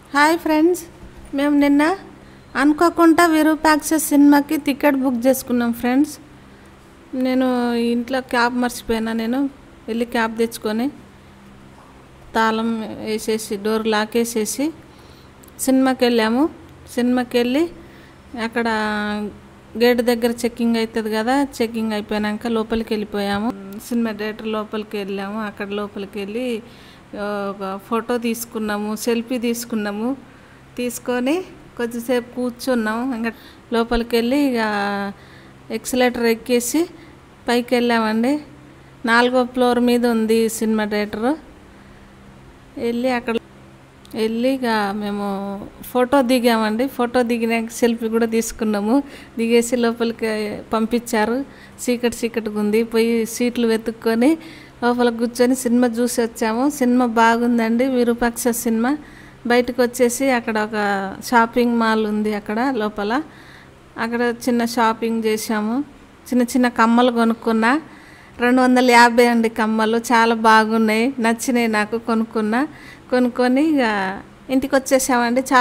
hi friends మేము నిన్న అనుకోకుండా విరూపాక్ష సినిమాకి టికెట్ బుక్ చేసుకున్నాం ఫ్రెండ్స్ నేను ఇంట్లో క్యాబ్ మర్చిపోయినా నేను వెళ్ళి క్యాబ్ తెచ్చుకొని తాళం వేసేసి డోర్ లాక్ వేసేసి సినిమాకి వెళ్ళాము సినిమాకి వెళ్ళి అక్కడ గేట్ దగ్గర చెక్కింగ్ అవుతుంది కదా చెక్కింగ్ అయిపోయాక లోపలికి వెళ్ళిపోయాము సినిమా థియేటర్ లోపలికి వెళ్ళాము అక్కడ లోపలికి వెళ్ళి ఆ, ఒక ఫోటో తీసుకున్నాము సెల్ఫీ తీసుకున్నాము తీసుకొని కొద్దిసేపు కూర్చున్నాము ఇంకా లోపలికి వెళ్ళి ఇక ఎక్సలేటర్ ఎక్కేసి పైకి వెళ్ళామండి నాలుగో ఫ్లోర్ మీద ఉంది ఈ సినిమా థియేటరు వెళ్ళి అక్కడ వెళ్ళి ఇక మేము ఫోటో దిగామండి ఫోటో దిగినాక సెల్ఫీ కూడా తీసుకున్నాము దిగేసి లోపలికి పంపించారు చీకటి చీకటిగా ఉంది పోయి సీట్లు వెతుక్కొని లోపల కూర్చొని సినిమా చూసి వచ్చాము సినిమా బాగుందండి విరూపాక్ష సినిమా బయటకు వచ్చేసి అక్కడ ఒక షాపింగ్ మాల్ ఉంది అక్కడ లోపల అక్కడ చిన్న షాపింగ్ చేసాము చిన్న చిన్న కమ్మలు కొనుక్కున్నా రెండు వందల యాభై అండి కమ్మలు చాలా బాగున్నాయి నచ్చినాయి నాకు కొనుక్కున్నా కొనుక్కొని ఇక ఇంటికి వచ్చేసామండి చాలా